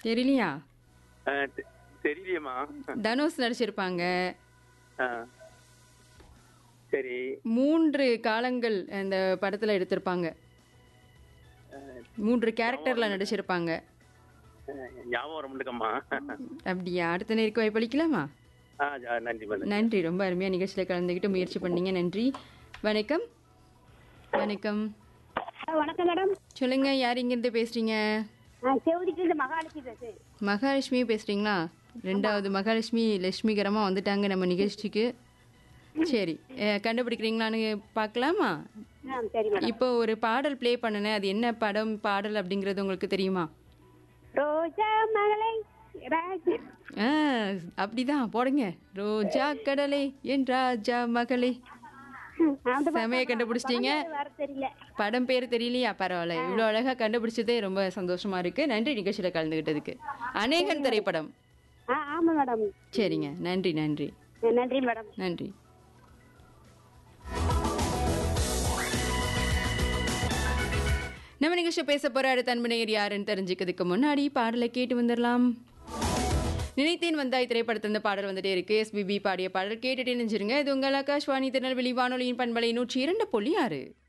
தெரியலையா ஆ, தெ- தெரியலையேம்மா தனுஷ் நடிச்சிருப்பாங்க ஆ. சரி மூன்று காலங்கள் அந்த படத்துல எடுத்திருப்பாங்க மூன்று கேரக்டர்ல நடிச்சிருப்பாங்க ஆ, ஞாபகம் வர முடியுக்கம்மா அப்படியா அடுத்த நேருக்கு வாய்ப்பு அளிக்கலாமா ஆ ஜா- நன்றி மேடம் நன்றி ரொம்ப அருமையா நிகழ்ச்சியில கலந்துக்கிட்டு முயற்சி பண்ணீங்க நன்றி வணக்கம் வணக்கம் வணக்கம் மேடம் சொல்லுங்க யார் இங்கிருந்து பேசுறீங்க நான் செவதிக்கு இந்த மகாலட்சுமி பேசுறேன் மகாலட்சுமி பேசுறீங்களா ரெண்டாவது மகாலட்சுமி லட்சுமிகரமா வந்துட்டாங்க நம்ம நிகழ்ச்சிக்கு சரி அஹ், கண்டுபிடிக்கிறீங்களான்னு பார்க்கலாமா ஆ சரி மேடம் இப்போ ஒரு பாடல் ப்ளே பண்ணினேன் அது என்ன படம் பாடல் அப்படிங்கிறது உங்களுக்கு தெரியுமா ரோஜா மகளை ராஜா ஆ அப்படிதான் போடுங்க ரோஜா கடலை என் ராஜா மகளே அந்த செமையை கண்டுபிடிச்சிட்டீங்க வர தெரியல படம் பேர் தெரியலையா பரவாயில்ல இவ்வளோ அழகா கண்டுபிடிச்சதே ரொம்ப சந்தோஷமா இருக்கு நன்றி நிகழ்ச்சியில கலந்துகிட்டதுக்கு அநேகன் திரைப்படம் ஆ ஆமா மேடம் சரிங்க நன்றி நன்றி நன்றி மேடம் நன்றி நம்ம நிகழ்ச்சி பேச போற அடுத்த அன்பனையர் யாருன்னு தெரிஞ்சுக்கிறதுக்கு முன்னாடி பாடலை கேட்டு வந்துடலாம் நினைத்தேன் வந்தாய் திரைப்படத்துல இந்த பாடல் வந்துட்டே இருக்கு எஸ்பிபி பாடிய பாடல் கேட்டுட்டே நினைச்சிருங்க இது உங்கள் ஆகாஷ்வாணி திருநெல்வேலி வானொலியின் பண்பலை நூற்றி இரண்டு புள்ளி ஆறு